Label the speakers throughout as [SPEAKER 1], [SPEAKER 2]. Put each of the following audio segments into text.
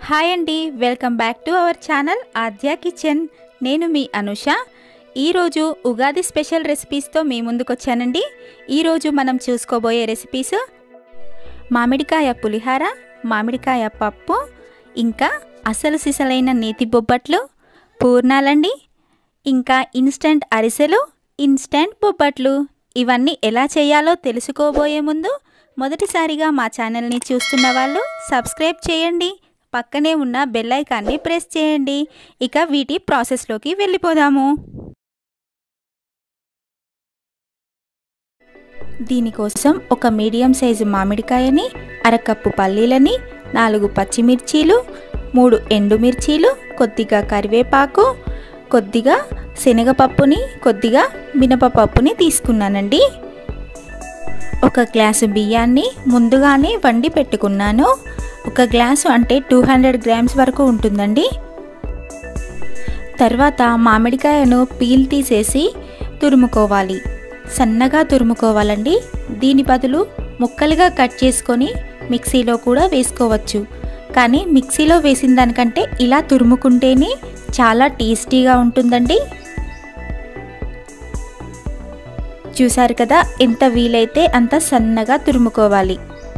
[SPEAKER 1] hi అండి welcome back to our channel Aadya kitchen నేను మీ అనుష ఈరోజు ఉగాది స్పెషల్ రెసిపీస్తో మీ ముందుకు వచ్చానండి ఈరోజు మనం చూసుకోబోయే రెసిపీస్ మామిడికాయ పులిహార మామిడికాయ పప్పు ఇంకా అసలు సిసలైన నేతి బొబ్బట్లు పూర్ణాలండి ఇంకా ఇన్స్టంట్ అరిసెలు ఇన్స్టంట్ బొబ్బట్లు ఇవన్నీ ఎలా చేయాలో తెలుసుకోబోయే ముందు మొదటిసారిగా మా ఛానల్ని చూస్తున్న వాళ్ళు సబ్స్క్రైబ్ చేయండి పక్కనే ఉన్న బెల్ ఐకాన్ని ప్రెస్ చేయండి ఇక వీటి ప్రాసెస్లోకి వెళ్ళిపోదాము దీనికోసం ఒక మీడియం సైజు మామిడికాయని అరకప్పు పల్లీలని నాలుగు పచ్చిమిర్చీలు మూడు ఎండుమిర్చీలు కొద్దిగా కరివేపాకు కొద్దిగా శనగపప్పుని కొద్దిగా మినపపప్పుని తీసుకున్నానండి ఒక గ్లాసు బియ్యాన్ని ముందుగానే వండి పెట్టుకున్నాను ఒక గ్లాసు అంటే టూ హండ్రెడ్ గ్రామ్స్ వరకు ఉంటుందండి తర్వాత మామిడికాయను పీల్ తీసేసి తురుముకోవాలి సన్నగా తురుముకోవాలండి దీని బదులు ముక్కలుగా కట్ చేసుకొని మిక్సీలో కూడా వేసుకోవచ్చు కానీ మిక్సీలో వేసిన దానికంటే ఇలా తురుముకుంటేనే చాలా టేస్టీగా ఉంటుందండి చూసారు కదా ఎంత వీలైతే అంత సన్నగా తురుముకోవాలి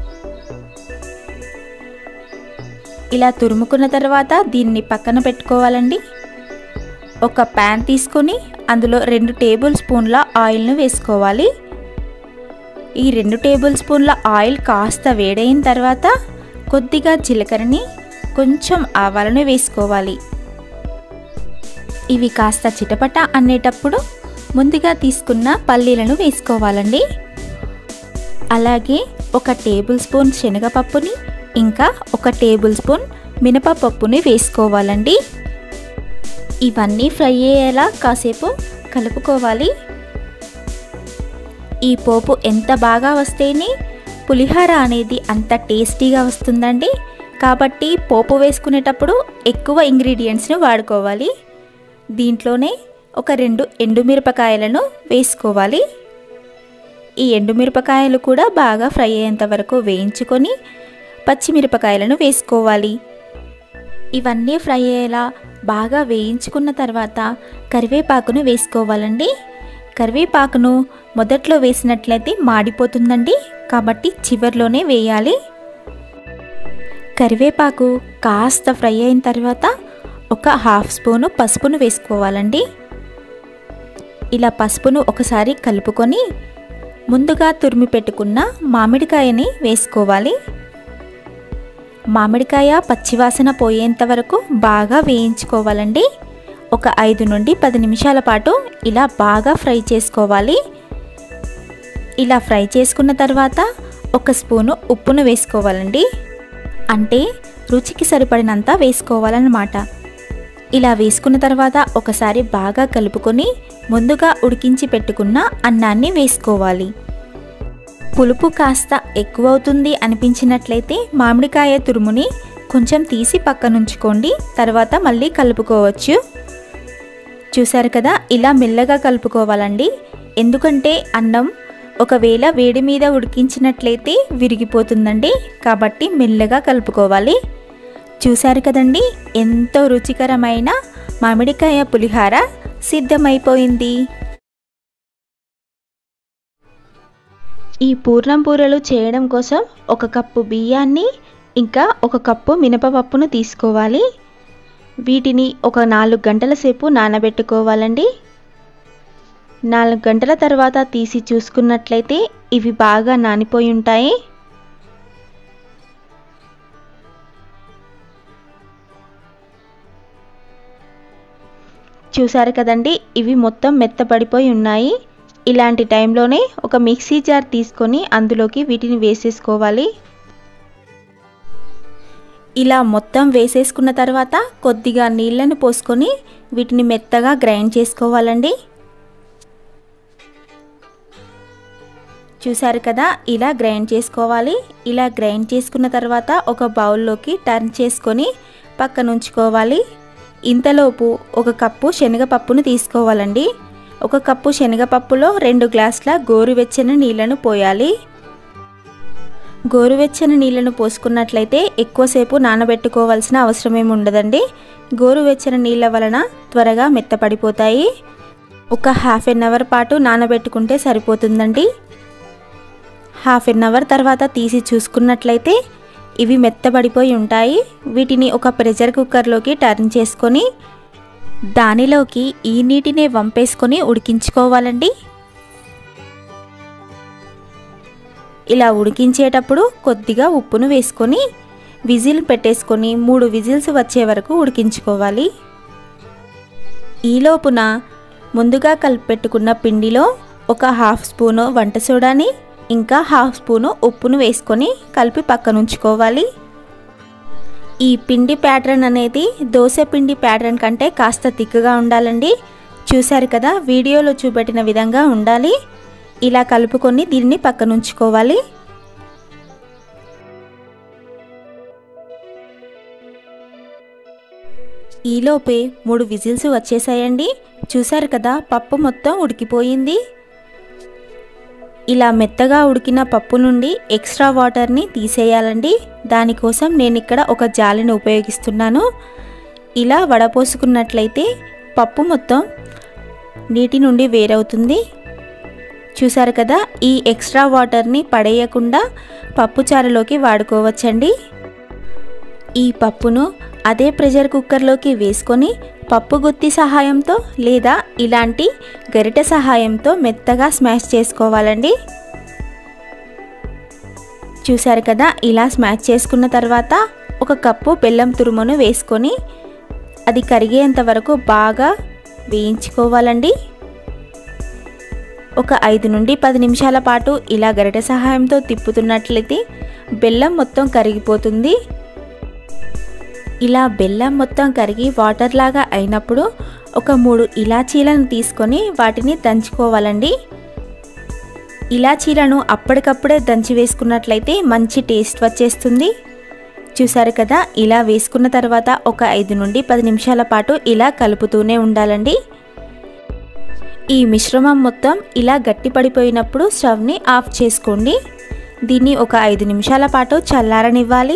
[SPEAKER 1] ఇలా తురుముకున్న తర్వాత దీన్ని పక్కన పెట్టుకోవాలండి ఒక ప్యాన్ తీసుకొని అందులో రెండు టేబుల్ స్పూన్ల ఆయిల్ను వేసుకోవాలి ఈ రెండు టేబుల్ స్పూన్ల ఆయిల్ కాస్త వేడైన తర్వాత కొద్దిగా జీలకర్రని కొంచెం ఆవాలను వేసుకోవాలి ఇవి కాస్త చిటపట అనేటప్పుడు ముందుగా తీసుకున్న పల్లీలను వేసుకోవాలండి అలాగే ఒక టేబుల్ స్పూన్ శనగపప్పుని ఇంకా ఒక టేబుల్ స్పూన్ మినపపప్పుని వేసుకోవాలండి ఇవన్నీ ఫ్రై అయ్యేలా కాసేపు కలుపుకోవాలి ఈ పోపు ఎంత బాగా వస్తేనే పులిహార అనేది అంత టేస్టీగా వస్తుందండి కాబట్టి పోపు వేసుకునేటప్పుడు ఎక్కువ ఇంగ్రీడియంట్స్ని వాడుకోవాలి దీంట్లోనే ఒక రెండు ఎండుమిరపకాయలను వేసుకోవాలి ఈ ఎండుమిరపకాయలు కూడా బాగా ఫ్రై అయ్యేంత వరకు వేయించుకొని పచ్చిమిరపకాయలను వేసుకోవాలి ఇవన్నీ ఫ్రై అయ్యేలా బాగా వేయించుకున్న తర్వాత కరివేపాకును వేసుకోవాలండి కరివేపాకును మొదట్లో వేసినట్లయితే మాడిపోతుందండి కాబట్టి చివర్లోనే వేయాలి కరివేపాకు కాస్త ఫ్రై అయిన తర్వాత ఒక హాఫ్ స్పూను పసుపును వేసుకోవాలండి ఇలా పసుపును ఒకసారి కలుపుకొని ముందుగా తురిమి పెట్టుకున్న మామిడికాయని వేసుకోవాలి మామిడికాయ పచ్చివాసన పోయేంత వరకు బాగా వేయించుకోవాలండి ఒక ఐదు నుండి పది నిమిషాల పాటు ఇలా బాగా ఫ్రై చేసుకోవాలి ఇలా ఫ్రై చేసుకున్న తర్వాత ఒక స్పూను ఉప్పును వేసుకోవాలండి అంటే రుచికి సరిపడినంత వేసుకోవాలన్నమాట ఇలా వేసుకున్న తర్వాత ఒకసారి బాగా కలుపుకొని ముందుగా ఉడికించి పెట్టుకున్న అన్నాన్ని వేసుకోవాలి పులుపు కాస్త ఎక్కువ అవుతుంది అనిపించినట్లయితే మామిడికాయ తురుముని కొంచెం తీసి పక్కనుంచుకోండి తర్వాత మళ్ళీ కలుపుకోవచ్చు చూసారు కదా ఇలా మెల్లగా కలుపుకోవాలండి ఎందుకంటే అన్నం ఒకవేళ వేడి మీద ఉడికించినట్లయితే విరిగిపోతుందండి కాబట్టి మెల్లగా కలుపుకోవాలి చూశారు కదండి ఎంతో రుచికరమైన మామిడికాయ పులిహార సిద్ధమైపోయింది ఈ పూర్ణం పూరలు చేయడం కోసం ఒక కప్పు బియ్యాన్ని ఇంకా ఒక కప్పు మినపపప్పును తీసుకోవాలి వీటిని ఒక నాలుగు గంటల సేపు నానబెట్టుకోవాలండి నాలుగు గంటల తర్వాత తీసి చూసుకున్నట్లయితే ఇవి బాగా నానిపోయి ఉంటాయి చూసారు కదండి ఇవి మొత్తం మెత్తపడిపోయి ఉన్నాయి ఇలాంటి టైంలోనే ఒక మిక్సీ జార్ తీసుకొని అందులోకి వీటిని వేసేసుకోవాలి ఇలా మొత్తం వేసేసుకున్న తర్వాత కొద్దిగా నీళ్ళను పోసుకొని వీటిని మెత్తగా గ్రైండ్ చేసుకోవాలండి చూసారు కదా ఇలా గ్రైండ్ చేసుకోవాలి ఇలా గ్రైండ్ చేసుకున్న తర్వాత ఒక బౌల్లోకి టర్న్ చేసుకొని పక్కన ఉంచుకోవాలి ఇంతలోపు ఒక కప్పు శనగపప్పును తీసుకోవాలండి ఒక కప్పు శనగపప్పులో రెండు గ్లాసుల గోరువెచ్చని నీళ్ళను పోయాలి గోరువెచ్చని నీళ్ళను పోసుకున్నట్లయితే ఎక్కువసేపు నానబెట్టుకోవాల్సిన అవసరం ఏమి ఉండదండి గోరువెచ్చని నీళ్ళ వలన త్వరగా మెత్తపడిపోతాయి ఒక హాఫ్ ఎన్ అవర్ పాటు నానబెట్టుకుంటే సరిపోతుందండి హాఫ్ ఎన్ అవర్ తర్వాత తీసి చూసుకున్నట్లయితే ఇవి మెత్తబడిపోయి ఉంటాయి వీటిని ఒక ప్రెషర్ కుక్కర్లోకి టర్న్ చేసుకొని దానిలోకి ఈ నీటినే వంపేసుకొని ఉడికించుకోవాలండి ఇలా ఉడికించేటప్పుడు కొద్దిగా ఉప్పును వేసుకొని విజిల్ పెట్టేసుకొని మూడు విజిల్స్ వచ్చే వరకు ఉడికించుకోవాలి ఈలోపున ముందుగా కలిపెట్టుకున్న పిండిలో ఒక హాఫ్ స్పూను వంట సోడాని ఇంకా హాఫ్ స్పూను ఉప్పును వేసుకొని కలిపి పక్కనుంచుకోవాలి ఈ పిండి ప్యాటర్న్ అనేది దోశ పిండి ప్యాటర్న్ కంటే కాస్త తిక్కుగా ఉండాలండి చూశారు కదా వీడియోలో చూపెట్టిన విధంగా ఉండాలి ఇలా కలుపుకొని దీన్ని పక్కనుంచుకోవాలి ఈలోపే మూడు విజిల్స్ వచ్చేసాయండి చూశారు కదా పప్పు మొత్తం ఉడికిపోయింది ఇలా మెత్తగా ఉడికిన పప్పు నుండి ఎక్స్ట్రా వాటర్ని తీసేయాలండి దానికోసం నేను ఇక్కడ ఒక జాలిని ఉపయోగిస్తున్నాను ఇలా వడపోసుకున్నట్లయితే పప్పు మొత్తం నీటి నుండి వేరవుతుంది చూసారు కదా ఈ ఎక్స్ట్రా వాటర్ని పడేయకుండా పప్పు చారులోకి వాడుకోవచ్చండి ఈ పప్పును అదే ప్రెషర్ కుక్కర్లోకి వేసుకొని పప్పు గుత్తి సహాయంతో లేదా ఇలాంటి గరిటె సహాయంతో మెత్తగా స్మాష్ చేసుకోవాలండి చూసారు కదా ఇలా స్మాష్ చేసుకున్న తర్వాత ఒక కప్పు బెల్లం తురుమును వేసుకొని అది కరిగేంత వరకు బాగా వేయించుకోవాలండి ఒక ఐదు నుండి పది నిమిషాల పాటు ఇలా గరిటె సహాయంతో తిప్పుతున్నట్లయితే బెల్లం మొత్తం కరిగిపోతుంది ఇలా బెల్లం మొత్తం కరిగి వాటర్ లాగా అయినప్పుడు ఒక మూడు ఇలాచీలను తీసుకొని వాటిని దంచుకోవాలండి ఇలాచీలను అప్పటికప్పుడే దంచి వేసుకున్నట్లయితే మంచి టేస్ట్ వచ్చేస్తుంది చూసారు కదా ఇలా వేసుకున్న తర్వాత ఒక ఐదు నుండి పది నిమిషాల పాటు ఇలా కలుపుతూనే ఉండాలండి ఈ మిశ్రమం మొత్తం ఇలా గట్టిపడిపోయినప్పుడు స్టవ్ని ఆఫ్ చేసుకోండి దీన్ని ఒక ఐదు నిమిషాల పాటు చల్లారనివ్వాలి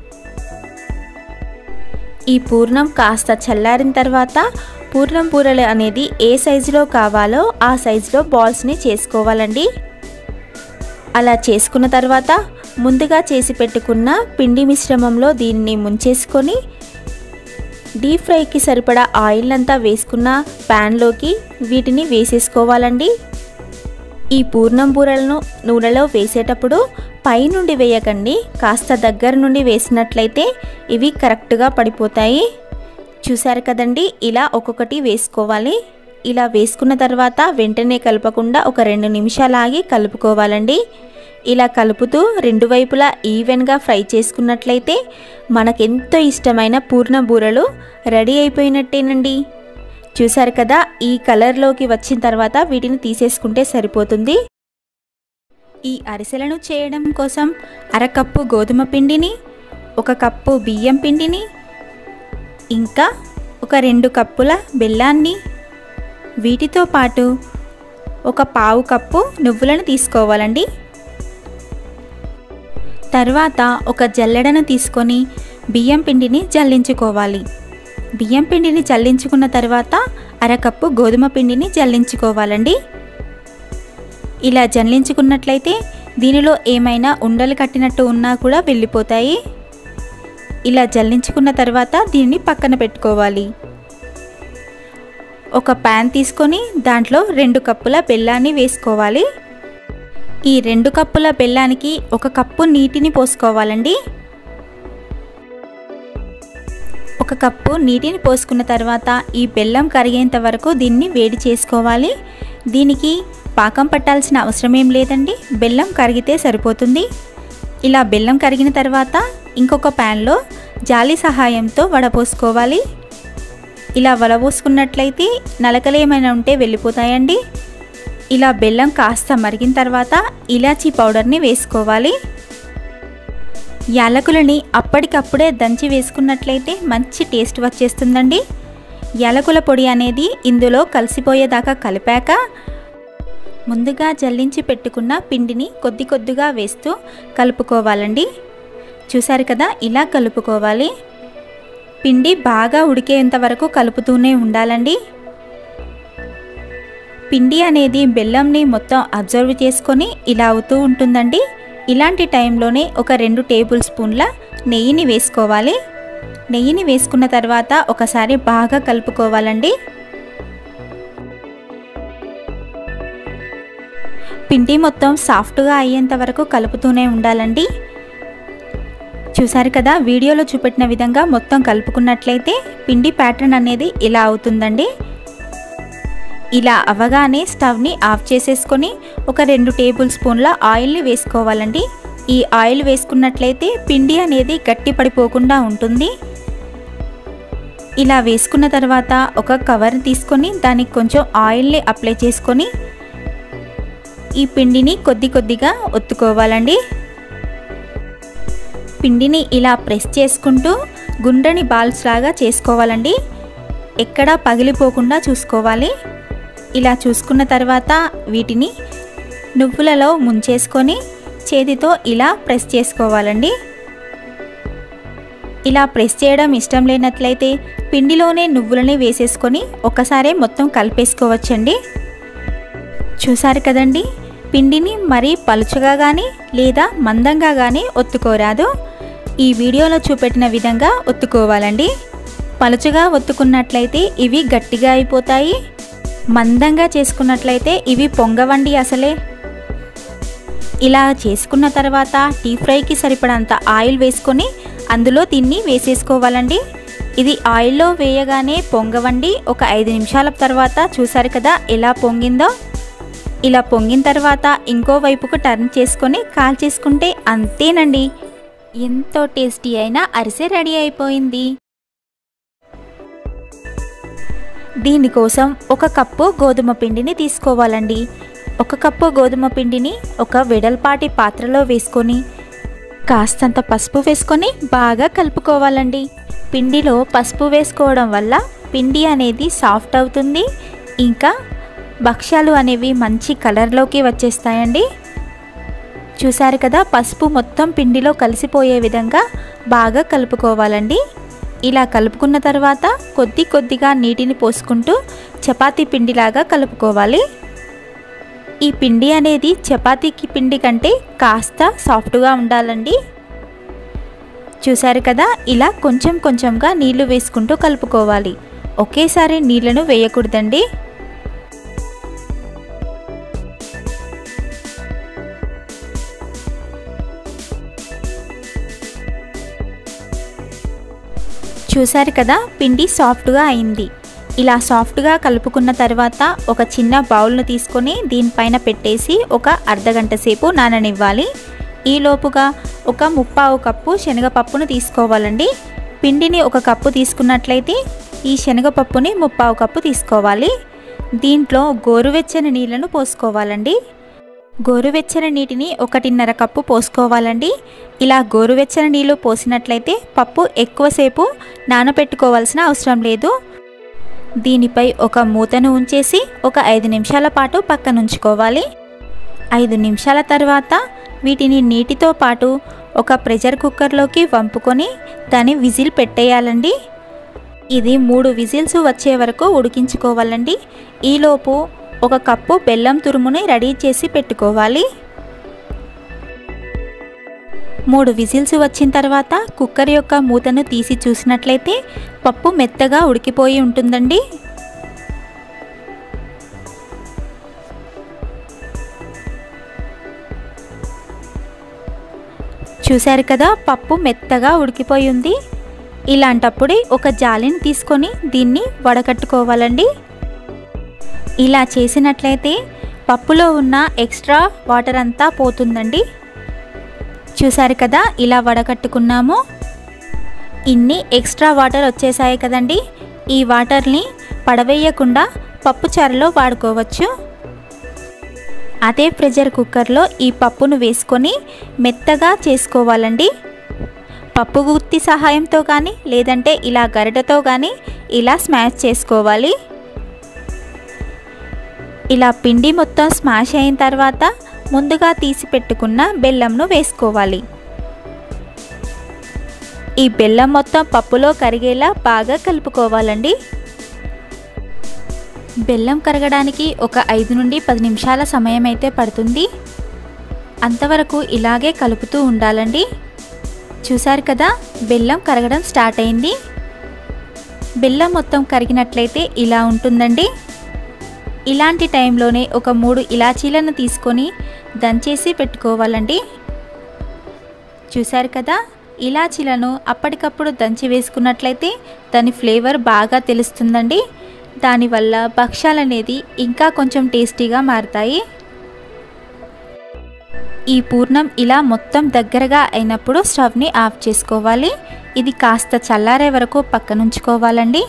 [SPEAKER 1] ఈ పూర్ణం కాస్త చల్లారిన తర్వాత పూర్ణం పూరలు అనేది ఏ సైజులో కావాలో ఆ సైజులో బాల్స్ని చేసుకోవాలండి అలా చేసుకున్న తర్వాత ముందుగా చేసి పెట్టుకున్న పిండి మిశ్రమంలో దీన్ని ముంచేసుకొని డీప్ ఫ్రైకి సరిపడా ఆయిల్ అంతా వేసుకున్న ప్యాన్లోకి వీటిని వేసేసుకోవాలండి ఈ పూర్ణం బూరలను నూనెలో వేసేటప్పుడు పైనుండి వేయకండి కాస్త దగ్గర నుండి వేసినట్లయితే ఇవి కరెక్ట్గా పడిపోతాయి చూసారు కదండి ఇలా ఒక్కొక్కటి వేసుకోవాలి ఇలా వేసుకున్న తర్వాత వెంటనే కలపకుండా ఒక రెండు నిమిషాలు ఆగి కలుపుకోవాలండి ఇలా కలుపుతూ రెండు వైపులా ఈవెన్గా ఫ్రై చేసుకున్నట్లయితే మనకెంతో ఇష్టమైన పూర్ణ బూరలు రెడీ అయిపోయినట్టేనండి చూసారు కదా ఈ కలర్లోకి వచ్చిన తర్వాత వీటిని తీసేసుకుంటే సరిపోతుంది ఈ అరిసెలను చేయడం కోసం అరకప్పు గోధుమ పిండిని ఒక కప్పు బియ్యం పిండిని ఇంకా ఒక రెండు కప్పుల బెల్లాన్ని వీటితో పాటు ఒక పావు కప్పు నువ్వులను తీసుకోవాలండి తర్వాత ఒక జల్లెడను తీసుకొని బియ్యం పిండిని జల్లించుకోవాలి బియ్యం పిండిని జల్లించుకున్న తర్వాత అరకప్పు గోధుమ పిండిని జల్లించుకోవాలండి ఇలా జల్లించుకున్నట్లయితే దీనిలో ఏమైనా ఉండలు కట్టినట్టు ఉన్నా కూడా వెళ్ళిపోతాయి ఇలా జల్లించుకున్న తర్వాత దీన్ని పక్కన పెట్టుకోవాలి ఒక ప్యాన్ తీసుకొని దాంట్లో రెండు కప్పుల బెల్లాన్ని వేసుకోవాలి ఈ రెండు కప్పుల బెల్లానికి ఒక కప్పు నీటిని పోసుకోవాలండి ఒక కప్పు నీటిని పోసుకున్న తర్వాత ఈ బెల్లం కరిగేంత వరకు దీన్ని వేడి చేసుకోవాలి దీనికి పాకం పట్టాల్సిన అవసరం ఏం లేదండి బెల్లం కరిగితే సరిపోతుంది ఇలా బెల్లం కరిగిన తర్వాత ఇంకొక ప్యాన్లో జాలి సహాయంతో వడపోసుకోవాలి ఇలా వడపోసుకున్నట్లయితే నలకలు ఏమైనా ఉంటే వెళ్ళిపోతాయండి ఇలా బెల్లం కాస్త మరిగిన తర్వాత ఇలాచీ పౌడర్ని వేసుకోవాలి యాలకులని అప్పటికప్పుడే దంచి వేసుకున్నట్లయితే మంచి టేస్ట్ వచ్చేస్తుందండి యాలకుల పొడి అనేది ఇందులో కలిసిపోయేదాకా కలిపాక ముందుగా జల్లించి పెట్టుకున్న పిండిని కొద్ది కొద్దిగా వేస్తూ కలుపుకోవాలండి చూసారు కదా ఇలా కలుపుకోవాలి పిండి బాగా ఉడికేంత వరకు కలుపుతూనే ఉండాలండి పిండి అనేది బెల్లంని మొత్తం అబ్జర్వ్ చేసుకొని ఇలా అవుతూ ఉంటుందండి ఇలాంటి టైంలోనే ఒక రెండు టేబుల్ స్పూన్ల నెయ్యిని వేసుకోవాలి నెయ్యిని వేసుకున్న తర్వాత ఒకసారి బాగా కలుపుకోవాలండి పిండి మొత్తం సాఫ్ట్గా అయ్యేంత వరకు కలుపుతూనే ఉండాలండి చూసారు కదా వీడియోలో చూపెట్టిన విధంగా మొత్తం కలుపుకున్నట్లయితే పిండి ప్యాటర్న్ అనేది ఇలా అవుతుందండి ఇలా అవగానే స్టవ్ని ఆఫ్ చేసేసుకొని ఒక రెండు టేబుల్ స్పూన్ల ఆయిల్ని వేసుకోవాలండి ఈ ఆయిల్ వేసుకున్నట్లయితే పిండి అనేది గట్టి పడిపోకుండా ఉంటుంది ఇలా వేసుకున్న తర్వాత ఒక కవర్ తీసుకొని దానికి కొంచెం ఆయిల్ని అప్లై చేసుకొని ఈ పిండిని కొద్ది కొద్దిగా ఒత్తుకోవాలండి పిండిని ఇలా ప్రెస్ చేసుకుంటూ గుండ్రని బాల్స్ లాగా చేసుకోవాలండి ఎక్కడా పగిలిపోకుండా చూసుకోవాలి ఇలా చూసుకున్న తర్వాత వీటిని నువ్వులలో ముంచేసుకొని చేతితో ఇలా ప్రెస్ చేసుకోవాలండి ఇలా ప్రెస్ చేయడం ఇష్టం లేనట్లయితే పిండిలోనే నువ్వులని వేసేసుకొని ఒకసారి మొత్తం కలిపేసుకోవచ్చండి చూసారు కదండి పిండిని మరీ పలుచగా కానీ లేదా మందంగా కానీ ఒత్తుకోరాదు ఈ వీడియోలో చూపెట్టిన విధంగా ఒత్తుకోవాలండి పలుచగా ఒత్తుకున్నట్లయితే ఇవి గట్టిగా అయిపోతాయి మందంగా చేసుకున్నట్లయితే ఇవి పొంగవండి అసలే ఇలా చేసుకున్న తర్వాత డీప్ ఫ్రైకి సరిపడంత ఆయిల్ వేసుకొని అందులో దీన్ని వేసేసుకోవాలండి ఇది ఆయిల్లో వేయగానే పొంగవండి ఒక ఐదు నిమిషాల తర్వాత చూసారు కదా ఎలా పొంగిందో ఇలా పొంగిన తర్వాత ఇంకో వైపుకు టర్న్ చేసుకొని కాల్ చేసుకుంటే అంతేనండి ఎంతో టేస్టీ అయిన అరిసె రెడీ అయిపోయింది దీనికోసం ఒక కప్పు గోధుమ పిండిని తీసుకోవాలండి ఒక కప్పు గోధుమ పిండిని ఒక వెడల్పాటి పాత్రలో వేసుకొని కాస్తంత పసుపు వేసుకొని బాగా కలుపుకోవాలండి పిండిలో పసుపు వేసుకోవడం వల్ల పిండి అనేది సాఫ్ట్ అవుతుంది ఇంకా భక్ష్యాలు అనేవి మంచి కలర్లోకి వచ్చేస్తాయండి చూసారు కదా పసుపు మొత్తం పిండిలో కలిసిపోయే విధంగా బాగా కలుపుకోవాలండి ఇలా కలుపుకున్న తర్వాత కొద్ది కొద్దిగా నీటిని పోసుకుంటూ చపాతీ పిండిలాగా కలుపుకోవాలి ఈ పిండి అనేది చపాతీకి పిండి కంటే కాస్త సాఫ్ట్గా ఉండాలండి చూసారు కదా ఇలా కొంచెం కొంచెంగా నీళ్లు వేసుకుంటూ కలుపుకోవాలి ఒకేసారి నీళ్లను వేయకూడదండి చూసారు కదా పిండి సాఫ్ట్గా అయింది ఇలా సాఫ్ట్గా కలుపుకున్న తర్వాత ఒక చిన్న బౌల్ను తీసుకొని దీనిపైన పెట్టేసి ఒక అర్ధగంట సేపు నాననివ్వాలి ఈలోపుగా ఒక ముప్పావు కప్పు శనగపప్పును తీసుకోవాలండి పిండిని ఒక కప్పు తీసుకున్నట్లయితే ఈ శనగపప్పుని ముప్పావు కప్పు తీసుకోవాలి దీంట్లో గోరువెచ్చని నీళ్ళను పోసుకోవాలండి గోరువెచ్చని నీటిని ఒకటిన్నర కప్పు పోసుకోవాలండి ఇలా గోరువెచ్చని నీళ్ళు పోసినట్లయితే పప్పు ఎక్కువసేపు నానబెట్టుకోవాల్సిన అవసరం లేదు దీనిపై ఒక మూతను ఉంచేసి ఒక ఐదు నిమిషాల పాటు పక్కనుంచుకోవాలి ఐదు నిమిషాల తర్వాత వీటిని నీటితో పాటు ఒక ప్రెషర్ కుక్కర్లోకి వంపుకొని దాన్ని విజిల్ పెట్టేయాలండి ఇది మూడు విజిల్స్ వచ్చే వరకు ఉడికించుకోవాలండి ఈలోపు ఒక కప్పు బెల్లం తురుముని రెడీ చేసి పెట్టుకోవాలి మూడు విజిల్స్ వచ్చిన తర్వాత కుక్కర్ యొక్క మూతను తీసి చూసినట్లయితే పప్పు మెత్తగా ఉడికిపోయి ఉంటుందండి చూశారు కదా పప్పు మెత్తగా ఉడికిపోయి ఉంది ఇలాంటప్పుడే ఒక జాలిని తీసుకొని దీన్ని వడకట్టుకోవాలండి ఇలా చేసినట్లయితే పప్పులో ఉన్న ఎక్స్ట్రా వాటర్ అంతా పోతుందండి చూసారు కదా ఇలా వడకట్టుకున్నాము ఇన్ని ఎక్స్ట్రా వాటర్ వచ్చేసాయి కదండి ఈ వాటర్ని పడవేయకుండా పప్పు చారులో వాడుకోవచ్చు అదే ప్రెషర్ కుక్కర్లో ఈ పప్పును వేసుకొని మెత్తగా చేసుకోవాలండి పప్పు గుత్తి సహాయంతో కానీ లేదంటే ఇలా గరిటతో కానీ ఇలా స్మాష్ చేసుకోవాలి ఇలా పిండి మొత్తం స్మాష్ అయిన తర్వాత ముందుగా తీసి పెట్టుకున్న బెల్లంను వేసుకోవాలి ఈ బెల్లం మొత్తం పప్పులో కరిగేలా బాగా కలుపుకోవాలండి బెల్లం కరగడానికి ఒక ఐదు నుండి పది నిమిషాల సమయం అయితే పడుతుంది అంతవరకు ఇలాగే కలుపుతూ ఉండాలండి చూసారు కదా బెల్లం కరగడం స్టార్ట్ అయింది బెల్లం మొత్తం కరిగినట్లయితే ఇలా ఉంటుందండి ఇలాంటి టైంలోనే ఒక మూడు ఇలాచీలను తీసుకొని దంచేసి పెట్టుకోవాలండి చూసారు కదా ఇలాచీలను అప్పటికప్పుడు దంచి వేసుకున్నట్లయితే దాని ఫ్లేవర్ బాగా తెలుస్తుందండి దానివల్ల భక్ష్యాలు అనేది ఇంకా కొంచెం టేస్టీగా మారుతాయి ఈ పూర్ణం ఇలా మొత్తం దగ్గరగా అయినప్పుడు స్టవ్ని ఆఫ్ చేసుకోవాలి ఇది కాస్త చల్లారే వరకు పక్కనుంచుకోవాలండి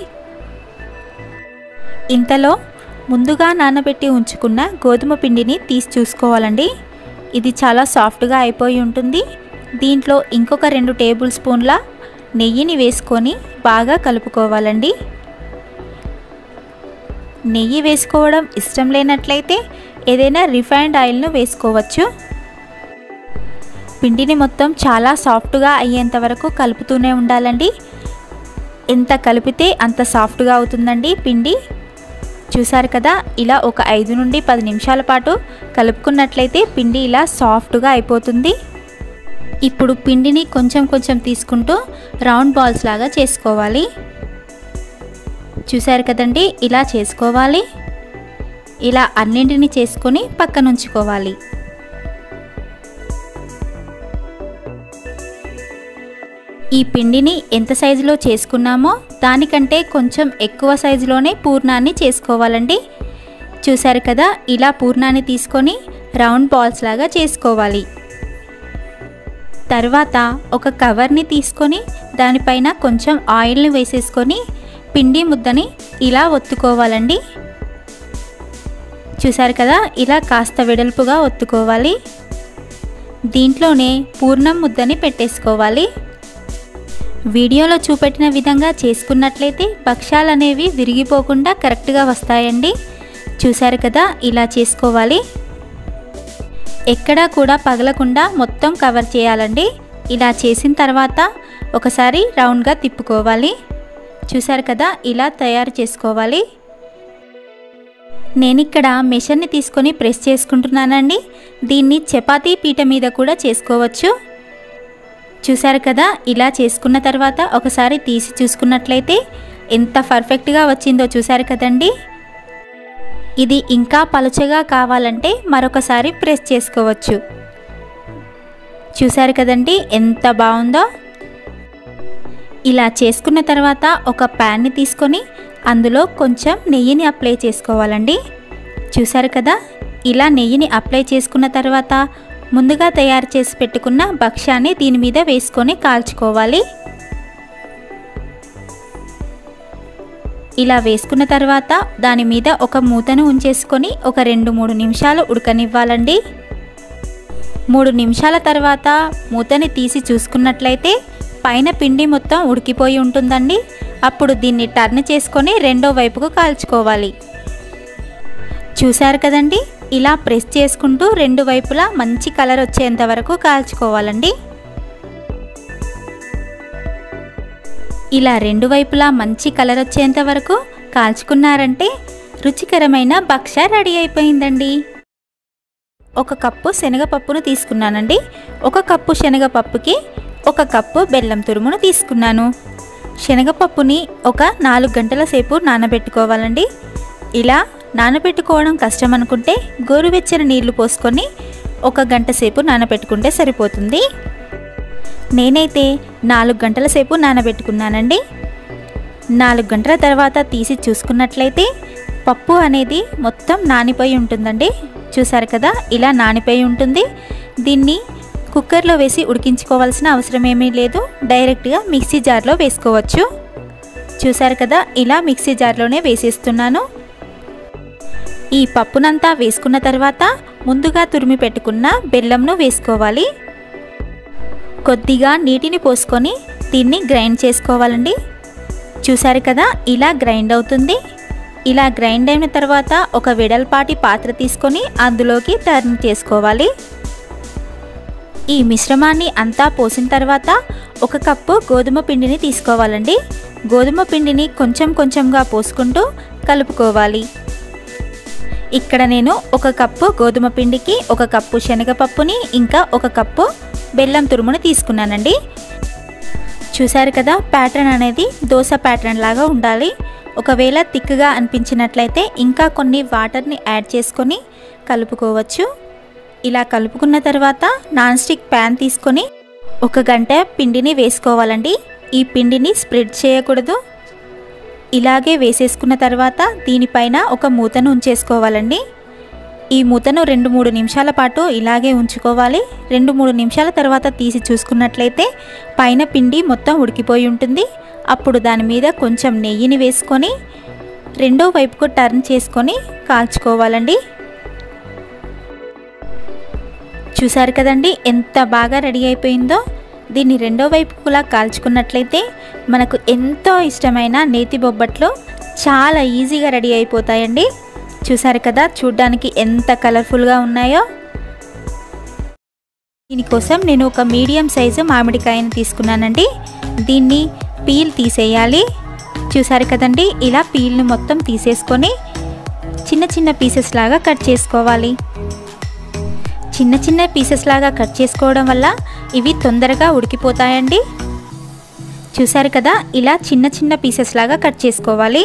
[SPEAKER 1] ఇంతలో ముందుగా నానబెట్టి ఉంచుకున్న గోధుమ పిండిని తీసి చూసుకోవాలండి ఇది చాలా సాఫ్ట్గా అయిపోయి ఉంటుంది దీంట్లో ఇంకొక రెండు టేబుల్ స్పూన్ల నెయ్యిని వేసుకొని బాగా కలుపుకోవాలండి నెయ్యి వేసుకోవడం ఇష్టం లేనట్లయితే ఏదైనా రిఫైన్డ్ ఆయిల్ను వేసుకోవచ్చు పిండిని మొత్తం చాలా సాఫ్ట్గా అయ్యేంత వరకు కలుపుతూనే ఉండాలండి ఎంత కలిపితే అంత సాఫ్ట్గా అవుతుందండి పిండి చూసారు కదా ఇలా ఒక ఐదు నుండి పది నిమిషాల పాటు కలుపుకున్నట్లయితే పిండి ఇలా సాఫ్ట్గా అయిపోతుంది ఇప్పుడు పిండిని కొంచెం కొంచెం తీసుకుంటూ రౌండ్ బాల్స్ లాగా చేసుకోవాలి చూసారు కదండి ఇలా చేసుకోవాలి ఇలా అన్నింటిని చేసుకొని పక్కన ఉంచుకోవాలి ఈ పిండిని ఎంత సైజులో చేసుకున్నామో దానికంటే కొంచెం ఎక్కువ సైజులోనే పూర్ణాన్ని చేసుకోవాలండి చూసారు కదా ఇలా పూర్ణాన్ని తీసుకొని రౌండ్ బాల్స్ లాగా చేసుకోవాలి తర్వాత ఒక కవర్ని తీసుకొని దానిపైన కొంచెం ఆయిల్ని వేసేసుకొని పిండి ముద్దని ఇలా ఒత్తుకోవాలండి చూసారు కదా ఇలా కాస్త వెడల్పుగా ఒత్తుకోవాలి దీంట్లోనే పూర్ణం ముద్దని పెట్టేసుకోవాలి వీడియోలో చూపెట్టిన విధంగా చేసుకున్నట్లయితే భక్ష్యాలు అనేవి విరిగిపోకుండా కరెక్ట్గా వస్తాయండి చూసారు కదా ఇలా చేసుకోవాలి ఎక్కడా కూడా పగలకుండా మొత్తం కవర్ చేయాలండి ఇలా చేసిన తర్వాత ఒకసారి రౌండ్గా తిప్పుకోవాలి చూసారు కదా ఇలా తయారు చేసుకోవాలి నేను ఇక్కడ మెషర్ని తీసుకొని ప్రెస్ చేసుకుంటున్నానండి దీన్ని చపాతీ పీట మీద కూడా చేసుకోవచ్చు చూసారు కదా ఇలా చేసుకున్న తర్వాత ఒకసారి తీసి చూసుకున్నట్లయితే ఎంత పర్ఫెక్ట్గా వచ్చిందో చూసారు కదండి ఇది ఇంకా పలుచగా కావాలంటే మరొకసారి ప్రెస్ చేసుకోవచ్చు చూసారు కదండి ఎంత బాగుందో ఇలా చేసుకున్న తర్వాత ఒక ప్యాన్ని తీసుకొని అందులో కొంచెం నెయ్యిని అప్లై చేసుకోవాలండి చూసారు కదా ఇలా నెయ్యిని అప్లై చేసుకున్న తర్వాత ముందుగా తయారు చేసి పెట్టుకున్న భక్ష్యాన్ని దీని మీద వేసుకొని కాల్చుకోవాలి ఇలా వేసుకున్న తర్వాత దాని మీద ఒక మూతను ఉంచేసుకొని ఒక రెండు మూడు నిమిషాలు ఉడకనివ్వాలండి మూడు నిమిషాల తర్వాత మూతని తీసి చూసుకున్నట్లయితే పైన పిండి మొత్తం ఉడికిపోయి ఉంటుందండి అప్పుడు దీన్ని టర్న్ చేసుకొని రెండో వైపుకు కాల్చుకోవాలి చూశారు కదండి ఇలా ప్రెస్ చేసుకుంటూ రెండు వైపులా మంచి కలర్ వచ్చేంత వరకు కాల్చుకోవాలండి ఇలా రెండు వైపులా మంచి కలర్ వచ్చేంత వరకు కాల్చుకున్నారంటే రుచికరమైన భక్ష రెడీ అయిపోయిందండి ఒక కప్పు శనగపప్పును తీసుకున్నానండి ఒక కప్పు శనగపప్పుకి ఒక కప్పు బెల్లం తురుమును తీసుకున్నాను శనగపప్పుని ఒక నాలుగు గంటల సేపు నానబెట్టుకోవాలండి ఇలా నానబెట్టుకోవడం కష్టం అనుకుంటే గోరువెచ్చని నీళ్లు పోసుకొని ఒక గంట సేపు నానబెట్టుకుంటే సరిపోతుంది నేనైతే నాలుగు గంటల సేపు నానబెట్టుకున్నానండి నాలుగు గంటల తర్వాత తీసి చూసుకున్నట్లయితే పప్పు అనేది మొత్తం నానిపోయి ఉంటుందండి చూసారు కదా ఇలా నానిపోయి ఉంటుంది దీన్ని కుక్కర్లో వేసి ఉడికించుకోవాల్సిన అవసరం ఏమీ లేదు డైరెక్ట్గా మిక్సీ జార్లో వేసుకోవచ్చు చూసారు కదా ఇలా మిక్సీ జార్లోనే వేసేస్తున్నాను ఈ పప్పునంతా వేసుకున్న తర్వాత ముందుగా తురిమి పెట్టుకున్న బెల్లంను వేసుకోవాలి కొద్దిగా నీటిని పోసుకొని దీన్ని గ్రైండ్ చేసుకోవాలండి చూసారు కదా ఇలా గ్రైండ్ అవుతుంది ఇలా గ్రైండ్ అయిన తర్వాత ఒక వెడల్పాటి పాత్ర తీసుకొని అందులోకి టర్న్ చేసుకోవాలి ఈ మిశ్రమాన్ని అంతా పోసిన తర్వాత ఒక కప్పు గోధుమ పిండిని తీసుకోవాలండి గోధుమ పిండిని కొంచెం కొంచెంగా పోసుకుంటూ కలుపుకోవాలి ఇక్కడ నేను ఒక కప్పు గోధుమ పిండికి ఒక కప్పు శనగపప్పుని ఇంకా ఒక కప్పు బెల్లం తురుముని తీసుకున్నానండి చూసారు కదా ప్యాటర్న్ అనేది దోశ ప్యాటర్న్ లాగా ఉండాలి ఒకవేళ థిక్గా అనిపించినట్లయితే ఇంకా కొన్ని వాటర్ని యాడ్ చేసుకొని కలుపుకోవచ్చు ఇలా కలుపుకున్న తర్వాత నాన్ స్టిక్ ప్యాన్ తీసుకొని ఒక గంట పిండిని వేసుకోవాలండి ఈ పిండిని స్ప్రెడ్ చేయకూడదు ఇలాగే వేసేసుకున్న తర్వాత దీనిపైన ఒక మూతను ఉంచేసుకోవాలండి ఈ మూతను రెండు మూడు నిమిషాల పాటు ఇలాగే ఉంచుకోవాలి రెండు మూడు నిమిషాల తర్వాత తీసి చూసుకున్నట్లయితే పైన పిండి మొత్తం ఉడికిపోయి ఉంటుంది అప్పుడు దాని మీద కొంచెం నెయ్యిని వేసుకొని రెండో వైపుకు టర్న్ చేసుకొని కాల్చుకోవాలండి చూసారు కదండి ఎంత బాగా రెడీ అయిపోయిందో దీన్ని రెండో వైపులా కాల్చుకున్నట్లయితే మనకు ఎంతో ఇష్టమైన నేతి బొబ్బట్లు చాలా ఈజీగా రెడీ అయిపోతాయండి చూసారు కదా చూడ్డానికి ఎంత కలర్ఫుల్గా ఉన్నాయో దీనికోసం నేను ఒక మీడియం సైజు మామిడికాయను తీసుకున్నానండి దీన్ని పీల్ తీసేయాలి చూసారు కదండి ఇలా పీల్ని మొత్తం తీసేసుకొని చిన్న చిన్న పీసెస్ లాగా కట్ చేసుకోవాలి చిన్న చిన్న పీసెస్ లాగా కట్ చేసుకోవడం వల్ల ఇవి తొందరగా ఉడికిపోతాయండి చూసారు కదా ఇలా చిన్న చిన్న పీసెస్ లాగా కట్ చేసుకోవాలి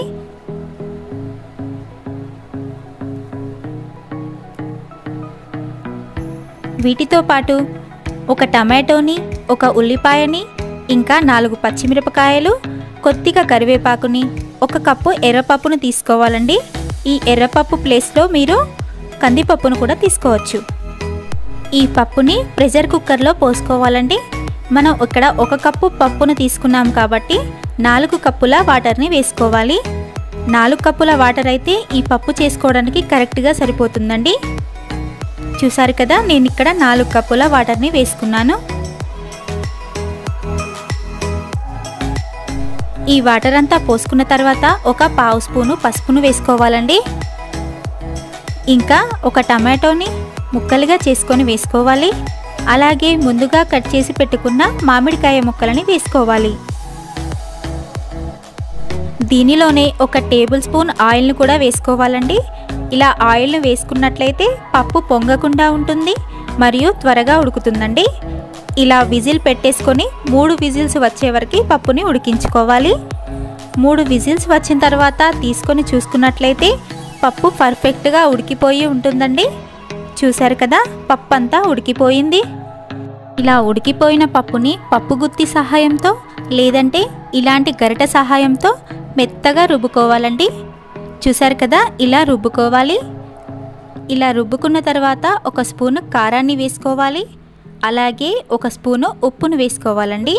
[SPEAKER 1] వీటితో పాటు ఒక టమాటోని ఒక ఉల్లిపాయని ఇంకా నాలుగు పచ్చిమిరపకాయలు కొద్దిగా కరివేపాకుని ఒక కప్పు ఎర్రపప్పును తీసుకోవాలండి ఈ ఎర్రపప్పు ప్లేస్లో మీరు కందిపప్పును కూడా తీసుకోవచ్చు ఈ పప్పుని ప్రెషర్ కుక్కర్లో పోసుకోవాలండి మనం ఇక్కడ ఒక కప్పు పప్పును తీసుకున్నాం కాబట్టి నాలుగు కప్పుల వాటర్ని వేసుకోవాలి నాలుగు కప్పుల వాటర్ అయితే ఈ పప్పు చేసుకోవడానికి కరెక్ట్గా సరిపోతుందండి చూసారు కదా నేను ఇక్కడ నాలుగు కప్పుల వాటర్ని వేసుకున్నాను ఈ వాటర్ అంతా పోసుకున్న తర్వాత ఒక పావు స్పూను పసుపును వేసుకోవాలండి ఇంకా ఒక టమాటోని ముక్కలుగా చేసుకొని వేసుకోవాలి అలాగే ముందుగా కట్ చేసి పెట్టుకున్న మామిడికాయ ముక్కలని వేసుకోవాలి దీనిలోనే ఒక టేబుల్ స్పూన్ ఆయిల్ని కూడా వేసుకోవాలండి ఇలా ఆయిల్ని వేసుకున్నట్లయితే పప్పు పొంగకుండా ఉంటుంది మరియు త్వరగా ఉడుకుతుందండి ఇలా విజిల్ పెట్టేసుకొని మూడు విజిల్స్ వచ్చే వరకు పప్పుని ఉడికించుకోవాలి మూడు విజిల్స్ వచ్చిన తర్వాత తీసుకొని చూసుకున్నట్లయితే పప్పు పర్ఫెక్ట్గా ఉడికిపోయి ఉంటుందండి చూశారు కదా పప్పు అంతా ఉడికిపోయింది ఇలా ఉడికిపోయిన పప్పుని పప్పు గుత్తి సహాయంతో లేదంటే ఇలాంటి గరిట సహాయంతో మెత్తగా రుబ్బుకోవాలండి చూశారు కదా ఇలా రుబ్బుకోవాలి ఇలా రుబ్బుకున్న తర్వాత ఒక స్పూను కారాన్ని వేసుకోవాలి అలాగే ఒక స్పూను ఉప్పును వేసుకోవాలండి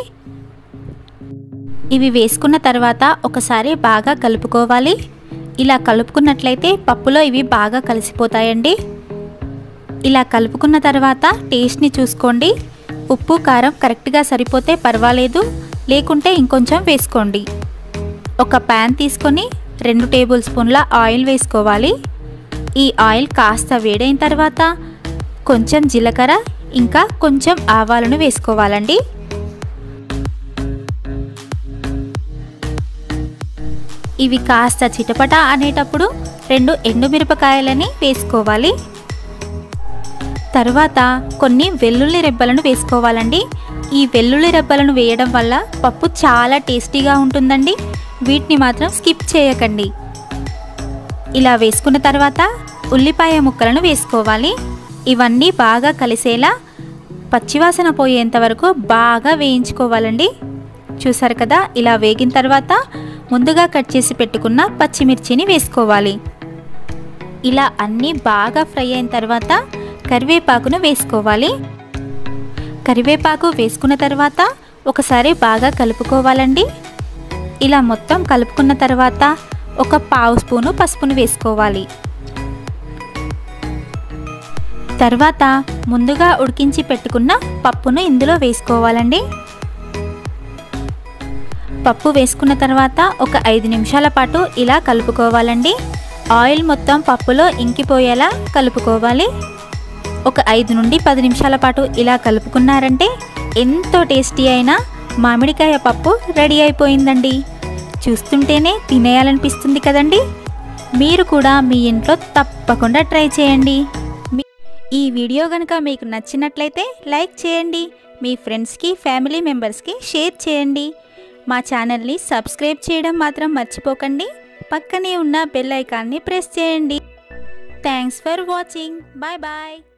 [SPEAKER 1] ఇవి వేసుకున్న తర్వాత ఒకసారి బాగా కలుపుకోవాలి ఇలా కలుపుకున్నట్లయితే పప్పులో ఇవి బాగా కలిసిపోతాయండి ఇలా కలుపుకున్న తర్వాత టేస్ట్ని చూసుకోండి ఉప్పు కారం కరెక్ట్గా సరిపోతే పర్వాలేదు లేకుంటే ఇంకొంచెం వేసుకోండి ఒక ప్యాన్ తీసుకొని రెండు టేబుల్ స్పూన్ల ఆయిల్ వేసుకోవాలి ఈ ఆయిల్ కాస్త వేడైన తర్వాత కొంచెం జీలకర్ర ఇంకా కొంచెం ఆవాలను వేసుకోవాలండి ఇవి కాస్త చిటపట అనేటప్పుడు రెండు ఎండుమిరపకాయలని వేసుకోవాలి తర్వాత కొన్ని వెల్లుల్లి రెబ్బలను వేసుకోవాలండి ఈ వెల్లుల్లి రెబ్బలను వేయడం వల్ల పప్పు చాలా టేస్టీగా ఉంటుందండి వీటిని మాత్రం స్కిప్ చేయకండి ఇలా వేసుకున్న తర్వాత ఉల్లిపాయ ముక్కలను వేసుకోవాలి ఇవన్నీ బాగా కలిసేలా పచ్చివాసన పోయేంత వరకు బాగా వేయించుకోవాలండి చూసారు కదా ఇలా వేగిన తర్వాత ముందుగా కట్ చేసి పెట్టుకున్న పచ్చిమిర్చిని వేసుకోవాలి ఇలా అన్నీ బాగా ఫ్రై అయిన తర్వాత కరివేపాకును వేసుకోవాలి కరివేపాకు వేసుకున్న తర్వాత ఒకసారి బాగా కలుపుకోవాలండి ఇలా మొత్తం కలుపుకున్న తర్వాత ఒక పావు స్పూను పసుపును వేసుకోవాలి తర్వాత ముందుగా ఉడికించి పెట్టుకున్న పప్పును ఇందులో వేసుకోవాలండి పప్పు వేసుకున్న తర్వాత ఒక ఐదు నిమిషాల పాటు ఇలా కలుపుకోవాలండి ఆయిల్ మొత్తం పప్పులో ఇంకిపోయేలా కలుపుకోవాలి ఒక ఐదు నుండి పది నిమిషాల పాటు ఇలా కలుపుకున్నారంటే ఎంతో టేస్టీ అయిన మామిడికాయ పప్పు రెడీ అయిపోయిందండి చూస్తుంటేనే తినేయాలనిపిస్తుంది కదండి మీరు కూడా మీ ఇంట్లో తప్పకుండా ట్రై చేయండి మీ- ఈ వీడియో కనుక మీకు నచ్చినట్లయితే లైక్ చేయండి మీ ఫ్రెండ్స్కి ఫ్యామిలీ మెంబర్స్కి షేర్ చేయండి మా ఛానల్ని సబ్స్క్రైబ్ చేయడం మాత్రం మర్చిపోకండి పక్కనే ఉన్న బెల్ ఐకాన్ని ప్రెస్ చేయండి thanks for watching bye bye